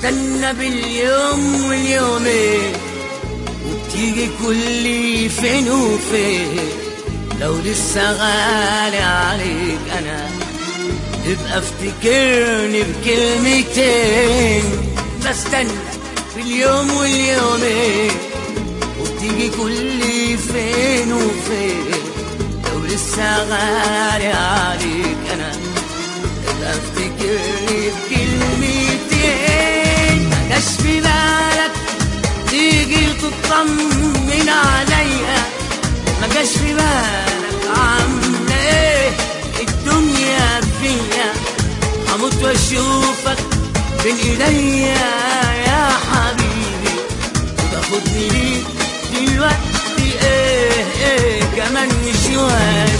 بستنى باليوم واليومين وبتيجي كل فين وفين لو لسه غالي عليك انا تبقى افتكرني بكلمتين بستنى باليوم واليومين وبتيجي كل فين وفين لو لسه غالي عليك انا تبقى افتكرني بكلمتين ما جاش في بالك تيجي تطمن عليا ما جاش في بالك عامله ايه الدنيا فيا هموت واشوفك بين ايديا يا حبيبي وتاخدني ليك دلوقتي ايه ايه كمان شويه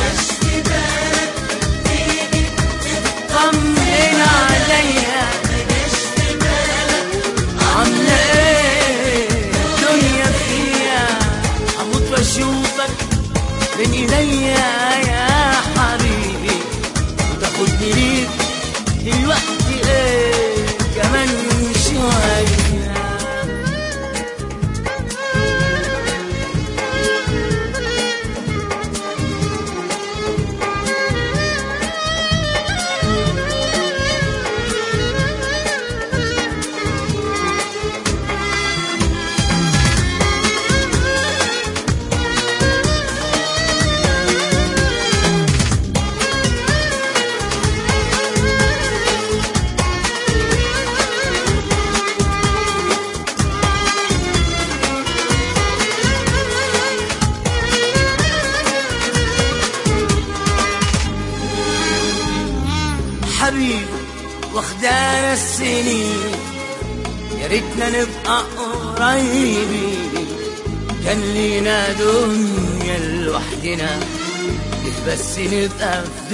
طمن عليا عاملة ايه الدنيا فيها هموت واشوفك بين ايديا يا حبيبي وتاخدني ليك دلوقتي ايه كمان شوية حبيبي واخدانا السنين يا ريتنا نبقى قريبين كان لينا دنيا لوحدنا ليه بس نبقى في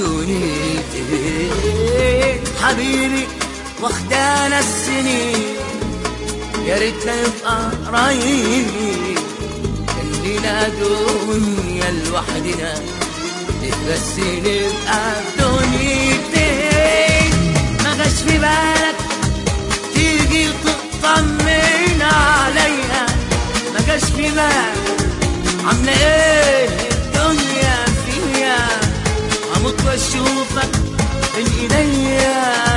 دنيتين حبيبي واخدانا السنين يا ريتنا نبقى قريبين كان لينا دنيا لوحدنا ليه بس نبقى في دنيتين ما جاش في بالك تيجي تطمن عليا ما جاش في بالك عامله ايه الدنيا فيا هموت واشوفك بين ايديا